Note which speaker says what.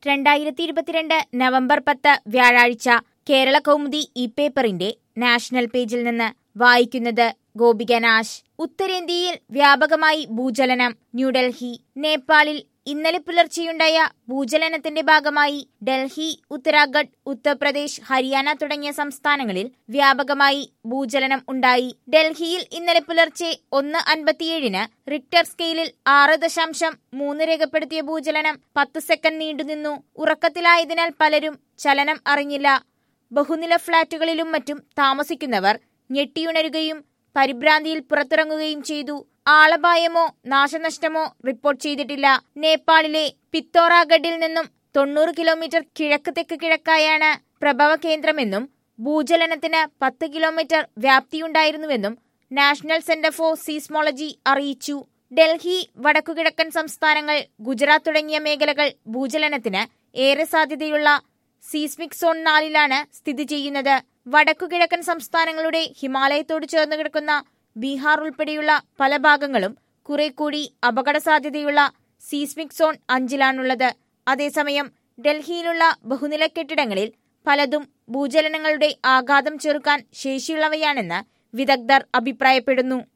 Speaker 1: രണ്ടായിരത്തി ഇരുപത്തിരണ്ട് നവംബർ പത്ത് വ്യാഴാഴ്ച കേരള കൗമുദി ഇ പേപ്പറിന്റെ നാഷണൽ പേജിൽ നിന്ന് വായിക്കുന്നത് ഗോപിക നാശ് ഉത്തരേന്ത്യയിൽ വ്യാപകമായി ഭൂചലനം ന്യൂഡൽഹി നേപ്പാളിൽ ഇന്നലെ പുലർച്ചെയുണ്ടായ ഭൂചലനത്തിന്റെ ഭാഗമായി ഡൽഹി ഉത്തരാഖണ്ഡ് ഉത്തർപ്രദേശ് ഹരിയാന തുടങ്ങിയ സംസ്ഥാനങ്ങളിൽ വ്യാപകമായി ഭൂചലനം ഉണ്ടായി ഡൽഹിയിൽ ഇന്നലെ പുലർച്ചെ ഒന്ന് അൻപത്തിയേഴിന് റിക്ടർ സ്കെയിലിൽ ആറ് ദശാംശം മൂന്ന് രേഖപ്പെടുത്തിയ ഭൂചലനം പത്ത് സെക്കൻഡ് നീണ്ടുനിന്നു ഉറക്കത്തിലായതിനാൽ പലരും ചലനം അറിഞ്ഞില്ല ബഹുനില ഫ്ളാറ്റുകളിലും മറ്റും താമസിക്കുന്നവർ ഞെട്ടിയുണരുകയും പരിഭ്രാന്തിയിൽ പുറത്തിറങ്ങുകയും ചെയ്തു ആളപായമോ നാശനഷ്ടമോ റിപ്പോർട്ട് ചെയ്തിട്ടില്ല നേപ്പാളിലെ പിത്തോറാഗഡിൽ നിന്നും തൊണ്ണൂറ് കിലോമീറ്റർ കിഴക്ക് തെക്ക് കിഴക്കായാണ് പ്രഭവ കേന്ദ്രമെന്നും ഭൂചലനത്തിന് പത്ത് കിലോമീറ്റർ വ്യാപ്തിയുണ്ടായിരുന്നുവെന്നും നാഷണൽ സെന്റർ ഫോർ സീസ്മോളജി അറിയിച്ചു ഡൽഹി വടക്കുകിഴക്കൻ സംസ്ഥാനങ്ങൾ ഗുജറാത്ത് തുടങ്ങിയ മേഖലകൾ ഭൂചലനത്തിന് ഏറെ സാധ്യതയുള്ള സീസ്മിക് സോൺ നാലിലാണ് സ്ഥിതി ചെയ്യുന്നത് വടക്കുകിഴക്കൻ സംസ്ഥാനങ്ങളുടെ ഹിമാലയത്തോട് ചേർന്ന് കിടക്കുന്ന ബീഹാർ ഉൾപ്പെടെയുള്ള പല ഭാഗങ്ങളും കുറെ കൂടി അപകട സാധ്യതയുള്ള സീസ്മിക് സോൺ അഞ്ചിലാണുള്ളത് അതേസമയം ഡൽഹിയിലുള്ള ബഹുനില കെട്ടിടങ്ങളിൽ പലതും ഭൂചലനങ്ങളുടെ ആഘാതം ചെറുക്കാൻ ശേഷിയുള്ളവയാണെന്ന് വിദഗ്ധർ അഭിപ്രായപ്പെടുന്നു